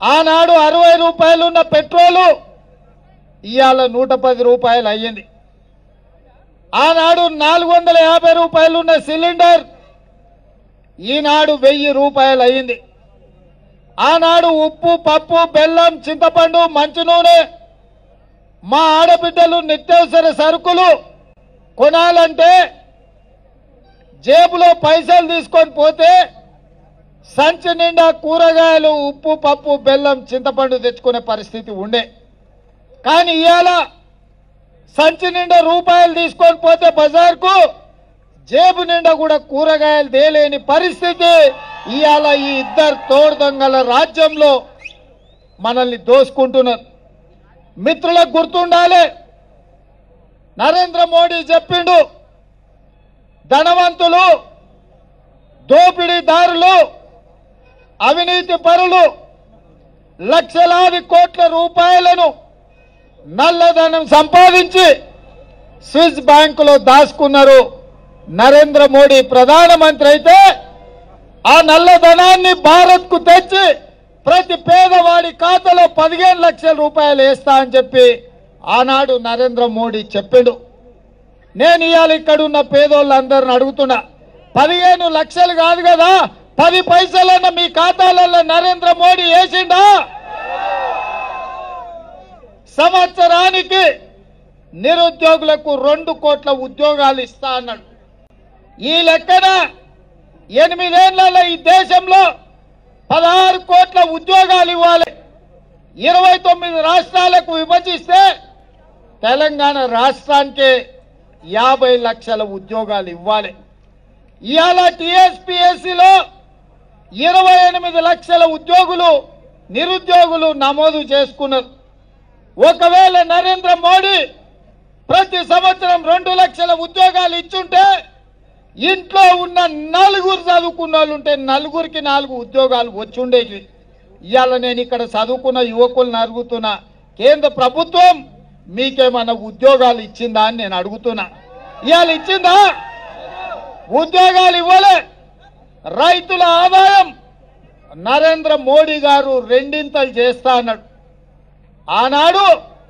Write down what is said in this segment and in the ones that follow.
ఆనాడు అరవై రూపాయలున్న పెట్రోలు ఇవాళ నూట పది రూపాయలు అయ్యింది ఆనాడు నాలుగు వందల యాభై రూపాయలున్న సిలిండర్ ఈనాడు వెయ్యి రూపాయలు అయ్యింది ఆనాడు ఉప్పు పప్పు బెల్లం చింతపండు మంచి నూనె మా ఆడబిడ్డలు నిత్యావసర సరుకులు కొనాలంటే జేబులో పైసలు తీసుకొని పోతే సంచి నిండా కూరగాయలు ఉప్పు పప్పు బెల్లం చింతపండు తెచ్చుకునే పరిస్థితి ఉండే కానీ ఇవాళ సంచి నిండా రూపాయలు తీసుకొని పోతే బజార్కు జేబు నిండా కూడా కూరగాయలు తేలేని పరిస్థితి ఇవాళ ఈ ఇద్దరు తోడు దొంగల రాజ్యంలో మనల్ని దోసుకుంటున్నారు మిత్రులకు గుర్తుండాలి నరేంద్ర మోడీ చెప్పిండు ధనవంతులు దోపిడీదారులు అవినీతి పరులు లక్షలాది కోట్ల రూపాయలను నల్లధనం సంపాదించి స్విస్ బ్యాంకులో దాచుకున్నారు నరేంద్ర మోడీ ప్రధానమంత్రి అయితే ఆ నల్లధనాన్ని భారత్ కు తెచ్చి ప్రతి పేదవాడి ఖాతాలో పదిహేను లక్షల రూపాయలు వేస్తా అని చెప్పి ఆనాడు నరేంద్ర మోడీ చెప్పాడు నేను ఇవాళ ఇక్కడ ఉన్న పేదోళ్ళందరిని అడుగుతున్నా పదిహేను లక్షలు కాదు కదా పది పైసలన్న మీ ఖాతాలలో నరేంద్ర మోడీ వేసిండా సంవత్సరానికి నిరుద్యోగులకు రెండు కోట్ల ఉద్యోగాలు ఇస్తా అన్నాడు ఈ లెక్కన ఎనిమిదేళ్లలో ఈ దేశంలో పదహారు కోట్ల ఉద్యోగాలు ఇవ్వాలి ఇరవై తొమ్మిది రాష్ట్రాలకు విభజిస్తే తెలంగాణ రాష్ట్రానికి యాభై లక్షల ఉద్యోగాలు ఇవ్వాలి ఇవాళ టీఎస్పీఎస్సీలో ఇరవై ఎనిమిది లక్షల ఉద్యోగులు నిరుద్యోగులు నమోదు చేసుకున్నారు ఒకవేళ నరేంద్ర మోడీ ప్రతి సంవత్సరం రెండు లక్షల ఉద్యోగాలు ఇచ్చుంటే ఇంట్లో ఉన్న నలుగురు చదువుకున్న వాళ్ళు ఉంటే నలుగురికి నాలుగు ఉద్యోగాలు వచ్చుండేవి ఇవాళ నేను ఇక్కడ చదువుకున్న యువకులను అడుగుతున్నా కేంద్ర ప్రభుత్వం మీకేమన్నా ఉద్యోగాలు ఇచ్చిందా అని నేను అడుగుతున్నా ఇవాళ ఇచ్చిందా ఉద్యోగాలు ఇవ్వలే రైతుల ఆదాయం నరేంద్ర మోడీ గారు రెండింతలు చేస్తా అన్నాడు ఆనాడు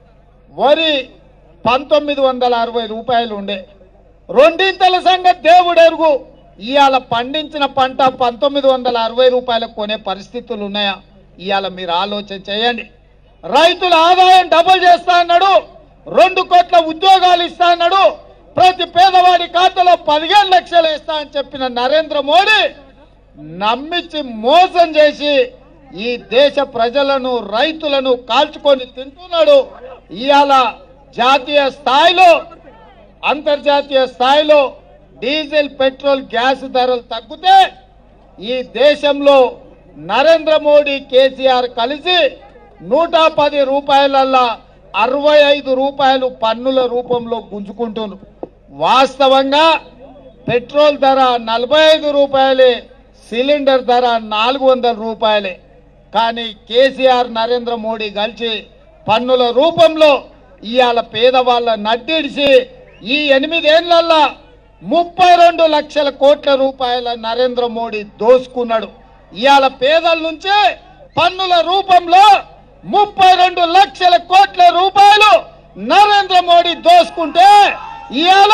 వరి పంతొమ్మిది వందల అరవై రూపాయలు ఉండే రెండింతల సంగతి దేవుడు ఎరుగు ఇవాళ పండించిన పంట పంతొమ్మిది వందల అరవై రూపాయలకు కొనే పరిస్థితులు ఉన్నాయా ఇవాళ మీరు ఆలోచన చేయండి రైతుల ఆదాయం డబుల్ చేస్తా అన్నాడు రెండు కోట్ల ఉద్యోగాలు ఇస్తా అన్నాడు ప్రతి పేదవాడి ఖాతాలో పదిహేను లక్షలు ఇస్తా అని చెప్పిన నరేంద్ర మోడీ నమ్మించి మోసం చేసి ఈ దేశ ప్రజలను రైతులను కాల్చుకొని తింటున్నాడు ఇవాళ జాతీయ స్థాయిలో అంతర్జాతీయ స్థాయిలో డీజిల్ పెట్రోల్ గ్యాస్ ధరలు తగ్గితే ఈ దేశంలో నరేంద్ర మోడీ కేసీఆర్ కలిసి నూట పది రూపాయలల్లా అరవై ఐదు రూపాయలు పన్నుల రూపంలో గుంజుకుంటున్నారు వాస్తవంగా పెట్రోల్ ధర నలభై ఐదు రూపాయలే సిలిండర్ ధర నాలుగు వందల రూపాయలే కానీ కేసీఆర్ నరేంద్ర మోడీ కలిసి పన్నుల రూపంలో ఇవాళ పేదవాళ్ళ నడ్డిడిసి ఈ ఎనిమిదేళ్లల్లా ముప్పై రెండు లక్షల కోట్ల రూపాయల నరేంద్ర మోడీ దోసుకున్నాడు ఇవాళ పేదల నుంచి పన్నుల రూపంలో ముప్పై రెండు లక్షల కోట్ల రూపాయలు నరేంద్ర మోడీ దోసుకుంటే ఇవాళ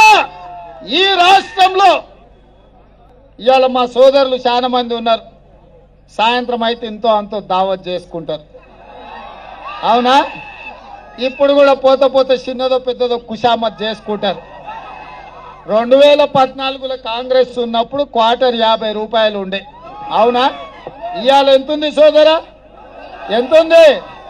ఈ రాష్ట్రంలో ఇవాళ మా సోదరులు చాలా మంది ఉన్నారు సాయంత్రం అయితే ఇంతో అంతో దావత్ చేసుకుంటారు అవునా ఇప్పుడు కూడా పోత పోత చిన్నదో పెద్దదో కుషామత్ చేసుకుంటారు రెండు వేల పద్నాలుగులో కాంగ్రెస్ ఉన్నప్పుడు క్వార్టర్ యాభై రూపాయలు ఉండే అవునా ఇవాళ ఎంతుంది సోదరా ఎంతుంది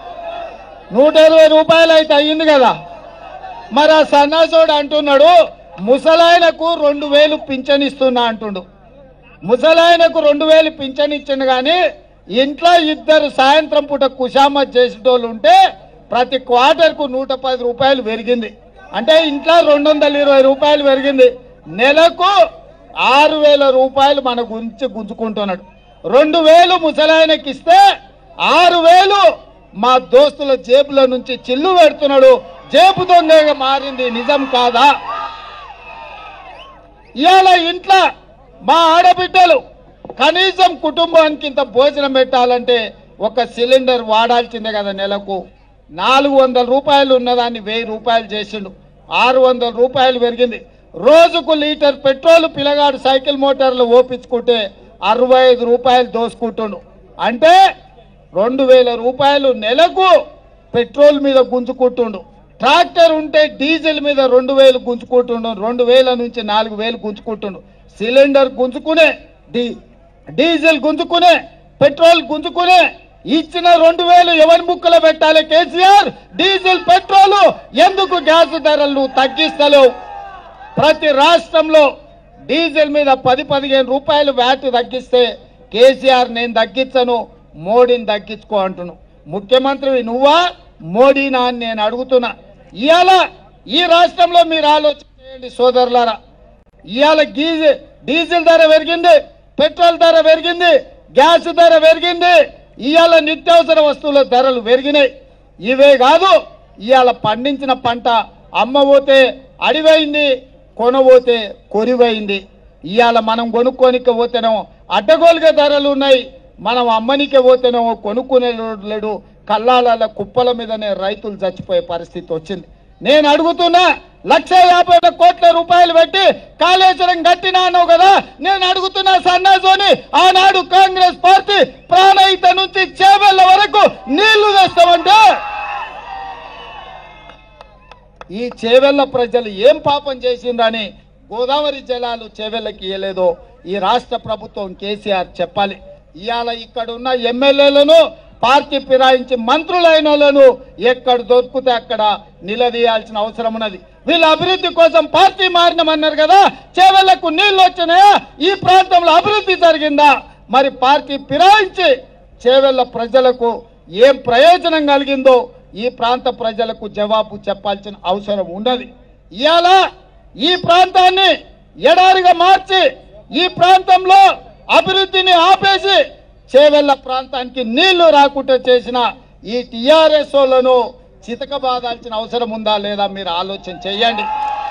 నూట ఇరవై రూపాయలు అయితే అయ్యింది కదా మరి ఆ సన్నాసోడు అంటున్నాడు ముసలాయనకు రెండు వేలు పింఛన్ ఇస్తున్నా అంటుండు ముసలాయనకు రెండు వేలు పింఛన్ ఇచ్చిండు కానీ ఇంట్లో ఇద్దరు సాయంత్రం పూట కుషామత్ చేసేటోళ్ళు ఉంటే ప్రతి క్వార్టర్కు నూట పది రూపాయలు పెరిగింది అంటే ఇంట్లో రెండు వందల ఇరవై రూపాయలు పెరిగింది నెలకు ఆరు వేల రూపాయలు మన గురించి గుంజుకుంటున్నాడు రెండు వేలు ముసలాయనకి ఇస్తే ఆరు వేలు మా దోస్తుల జేబుల నుంచి చిల్లు పెడుతున్నాడు జేబు దొంగగా మారింది నిజం కాదా ఇవాళ ఇంట్లో మా ఆడబిడ్డలు కనీసం కుటుంబానికి ఇంత భోజనం పెట్టాలంటే ఒక సిలిండర్ వాడాల్సిందే కదా నెలకు నాలుగు వందల రూపాయలు ఉన్నదాన్ని వెయ్యి రూపాయలు చేసిండు ఆరు వందల రూపాయలు పెరిగింది రోజుకు లీటర్ పెట్రోల్ పిల్లగాడు సైకిల్ మోటార్లు ఓపించుకుంటే అరవై ఐదు రూపాయలు దోసుకుంటుండు అంటే రెండు వేల రూపాయలు నెలకు పెట్రోల్ మీద గుంజుకుంటుండు ట్రాక్టర్ ఉంటే డీజిల్ మీద రెండు వేలు గుంజుకుంటుండు రెండు వేల నుంచి నాలుగు వేలు గుంజుకుంటుండు సిలిండర్ గుంజుకునే డీ డీజిల్ గుంజుకునే పెట్రోల్ గుంజుకునే ఇచ్చిన రెండు వేలు ఎవరి ముక్కలో పెట్టాలి కేసీఆర్ డీజిల్ పెట్రోల్ ఎందుకు గ్యాస్ ధరలు తగ్గిస్తలేవు ప్రతి రాష్ట్రంలో డీజిల్ మీద పది పదిహేను రూపాయలు వ్యాట్ తగ్గిస్తే కేసీఆర్ నేను తగ్గించను మోడీని తగ్గించుకో అంటును ముఖ్యమంత్రి నువ్వా మోడీనా అని నేను అడుగుతున్నా ఇవాళ ఈ రాష్ట్రంలో మీరు ఆలోచన చేయండి సోదరులారా ఇవాళ గీజి డీజిల్ ధర పెరిగింది పెట్రోల్ ధర పెరిగింది గ్యాస్ ధర పెరిగింది ఇవాళ నిత్యావసర వస్తువుల ధరలు పెరిగినాయి ఇవే కాదు ఇవాళ పండించిన పంట అమ్మబోతే అడివైంది కొనబోతే కొరివైంది ఇవాళ మనం కొనుక్కోనిక పోతేనేమో అడ్డగోలుగా ధరలు ఉన్నాయి మనం అమ్మనికే పోతేనేమో కొనుక్కునే లేడు కల్లాల కుప్పల మీదనే రైతులు చచ్చిపోయే పరిస్థితి వచ్చింది నేను అడుగుతున్నా లక్ష యాభై ఒక్క కోట్ల రూపాయలు పెట్టి కాళేశ్వరం కట్టినా అన్నావు కదా నేను అడుగుతున్నా సన్నాసోని ఆనాడు కాంగ్రెస్ పార్టీ ప్రాణహిత నుంచి చేవెళ్ళ వరకు నీళ్లు తెస్తామంటే ఈ చేవెళ్ళ ప్రజలు ఏం పాపం చేసిండ్రని గోదావరి జలాలు చేవెళ్ళకి ఇయ్యలేదో ఈ రాష్ట్ర ప్రభుత్వం కేసీఆర్ చెప్పాలి ఇవాళ ఇక్కడ ఉన్న ఎమ్మెల్యేలను పార్టీ ఫిరాయించి మంత్రులైన వాళ్ళను ఎక్కడ దొరికితే అక్కడ నిలదీయాల్సిన అవసరం ఉన్నది వీళ్ళ అభివృద్ధి కోసం పార్టీ మారినమన్నారు కదా చేవెళ్లకు నీళ్లు వచ్చినాయా ఈ ప్రాంతంలో అభివృద్ధి జరిగిందా మరి పార్టీ ఫిరాయించి చేవెళ్ళ ప్రజలకు ఏం ప్రయోజనం కలిగిందో ఈ ప్రాంత ప్రజలకు జవాబు చెప్పాల్సిన అవసరం ఉన్నది ఇవాళ ఈ ప్రాంతాన్ని ఎడారిగా మార్చి ఈ ప్రాంతంలో అభివృద్ధిని ఆపేసి చేవెళ్ళ ప్రాంతానికి నీళ్లు రాకుండా చేసిన ఈ టిఆర్ఎస్ లను చితకబాదాల్సిన అవసరం ఉందా లేదా మీరు ఆలోచన చేయండి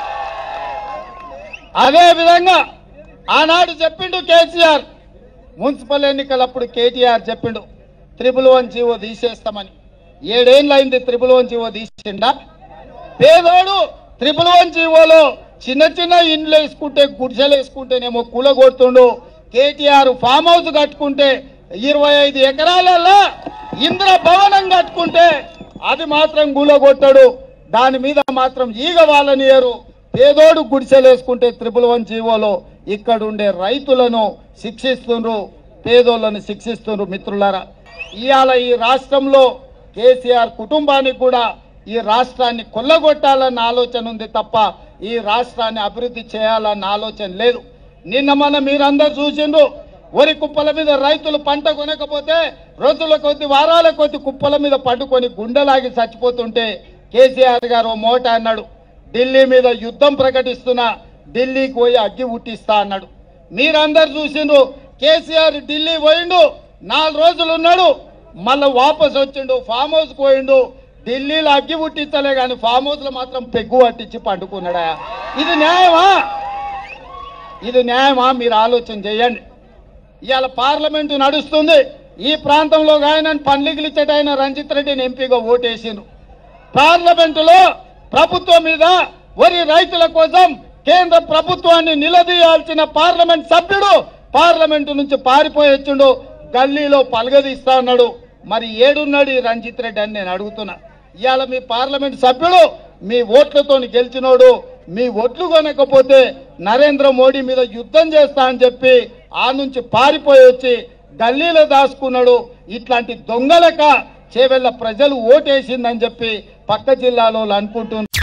అదే విధంగా ఆనాడు చెప్పిండు కేసీఆర్ మున్సిపల్ ఎన్నికలప్పుడు కేటీఆర్ చెప్పిండు త్రిపుల్ వన్ జీవో తీసేస్తామని ఏడేళ్ళు అయింది త్రిపుల్ వన్ జీవో తీసిండా పేదోడు త్రిపుల్ వన్ జీవోలో చిన్న చిన్న ఇండ్లు వేసుకుంటే గుడిసెలు వేసుకుంటేనేమో కూలగొడుతుండు కేటీఆర్ ఫామ్ హౌస్ కట్టుకుంటే ఇరవై ఐదు ఎకరాలలో ఇంద్ర భవనం కట్టుకుంటే అది మాత్రం కూలగొట్టాడు దాని మీద మాత్రం ఈగ వాళ్ళనియరు పేదోడు గుడిసెలు వేసుకుంటే త్రిపుల్ వన్ జీవోలో ఇక్కడ ఉండే రైతులను శిక్షిస్తుండ్రు పేదోళ్ళను శిక్షిస్తుండ్రు మిత్రులారా ఇవాళ ఈ రాష్ట్రంలో కేసీఆర్ కుటుంబానికి కూడా ఈ రాష్ట్రాన్ని కొల్లగొట్టాలన్న ఆలోచన ఉంది తప్ప ఈ రాష్ట్రాన్ని అభివృద్ధి చేయాలన్న ఆలోచన లేదు నిన్న మన మీరందరూ చూసిండ్రు వరి కుప్పల మీద రైతులు పంట కొనకపోతే రోజుల కొద్ది వారాల కొద్ది కుప్పల మీద పండుకొని గుండెలాగి చచ్చిపోతుంటే కేసీఆర్ గారు ఓ మోట అన్నాడు ఢిల్లీ మీద యుద్ధం ప్రకటిస్తున్నా ఢిల్లీకి పోయి అగ్గి ఉట్టిస్తా అన్నాడు మీరందరు చూసిండ్రు కేసీఆర్ ఢిల్లీ పోయిండు నాలుగు రోజులు ఉన్నాడు మళ్ళీ వాపస్ వచ్చిండు ఫామ్ హౌస్ పోయిండు ఢిల్లీలో అగ్గి పుట్టించలే కానీ ఫామ్ హౌస్ లో మాత్రం పెగ్గు పట్టించి పండుకున్నాడా ఇది న్యాయమా ఇది న్యాయమా మీరు ఆలోచన చేయండి ఇవాళ పార్లమెంటు నడుస్తుంది ఈ ప్రాంతంలో ఆయన పండ్లిగిలిచ్చట ఆయన రంజిత్ రెడ్డిని ఎంపీగా ఓటేసిండ్రు పార్లమెంటులో ప్రభుత్వం మీద వరి రైతుల కోసం కేంద్ర ప్రభుత్వాన్ని నిలదీయాల్సిన పార్లమెంట్ సభ్యుడు పార్లమెంటు నుంచి పారిపోయి వచ్చిండు గల్లీలో పలగదీస్తా అన్నాడు మరి ఏడున్నాడు ఈ రంజిత్ రెడ్డి అని నేను అడుగుతున్నా ఇవాళ మీ పార్లమెంట్ సభ్యుడు మీ ఓట్లతో గెలిచినోడు మీ ఓట్లు కొనకపోతే నరేంద్ర మోడీ మీద యుద్ధం చేస్తా అని చెప్పి ఆ నుంచి పారిపోయి వచ్చి గల్లీలో దాచుకున్నాడు ఇట్లాంటి దొంగలక చేవెళ్ళ ప్రజలు ఓటేసిందని చెప్పి పక్క జిల్లాలో అనుకుంటున్నారు